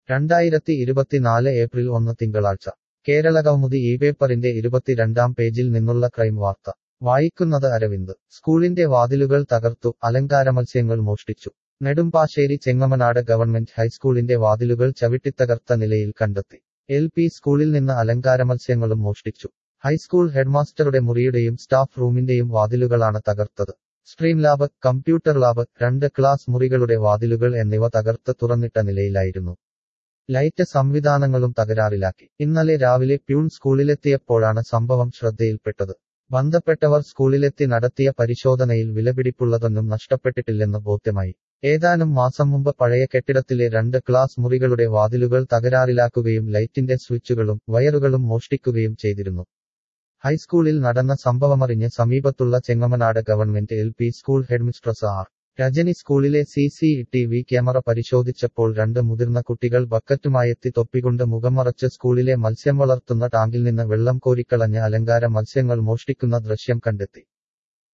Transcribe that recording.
രണ്ടായിരത്തി ഇരുപത്തിനാല് ഏപ്രിൽ ഒന്ന് തിങ്കളാഴ്ച കേരളകൗമുദി ഈ പേപ്പറിന്റെ ഇരുപത്തിരണ്ടാം പേജിൽ നിന്നുള്ള ക്രൈം വാർത്ത വായിക്കുന്നത് അരവിന്ദ് സ്കൂളിന്റെ വാതിലുകൾ തകർത്തു അലങ്കാരമത്സ്യങ്ങൾ മോഷ്ടിച്ചു നെടുമ്പാശ്ശേരി ചെങ്ങമനാട് ഗവൺമെന്റ് ഹൈസ്കൂളിന്റെ വാതിലുകൾ ചവിട്ടിത്തകർത്ത നിലയിൽ കണ്ടെത്തി എൽ പി സ്കൂളിൽ നിന്ന് അലങ്കാരമത്സ്യങ്ങളും മോഷ്ടിച്ചു ഹൈസ്കൂൾ ഹെഡ്മാസ്റ്ററുടെ മുറിയുടെയും സ്റ്റാഫ് റൂമിന്റെയും വാതിലുകളാണ് തകർത്തത് സ്ട്രീം ലാബ് കമ്പ്യൂട്ടർ ലാബ് രണ്ട് ക്ലാസ് മുറികളുടെ വാതിലുകൾ എന്നിവ തകർത്ത് തുറന്നിട്ട നിലയിലായിരുന്നു ലൈറ്റ് സംവിധാനങ്ങളും തകരാറിലാക്കി ഇന്നലെ രാവിലെ പ്യൂൺ സ്കൂളിലെത്തിയപ്പോഴാണ് സംഭവം ശ്രദ്ധയിൽപ്പെട്ടത് ബന്ധപ്പെട്ടവർ സ്കൂളിലെത്തി നടത്തിയ പരിശോധനയിൽ വിലപിടിപ്പുള്ളതൊന്നും നഷ്ടപ്പെട്ടിട്ടില്ലെന്ന് ബോധ്യമായി ഏതാനും മാസം മുമ്പ് പഴയ കെട്ടിടത്തിലെ രണ്ട് ക്ലാസ് മുറികളുടെ വാതിലുകൾ തകരാറിലാക്കുകയും ലൈറ്റിന്റെ സ്വിച്ചുകളും വയറുകളും മോഷ്ടിക്കുകയും ചെയ്തിരുന്നു ഹൈസ്കൂളിൽ നടന്ന സംഭവമറിഞ്ഞ് സമീപത്തുള്ള Chengamanad government L P school headmistress R Rajani സ്കൂളിലെ C C T V camera പരിശോധിച്ചപ്പോൾ രണ്ട് മുതിർന്ന കുട്ടികൾ ബക്കറ്റുമായെത്തി തൊപ്പികൊണ്ട് മുഖമറച്ച് സ്കൂളിലെ മത്സ്യം വളർത്തുന്ന ടാങ്കിൽ നിന്ന് വെള്ളം കോരിക്കളഞ്ഞ് അലങ്കാര മത്സ്യങ്ങൾ മോഷ്ടിക്കുന്ന ദൃശ്യം കണ്ടെത്തി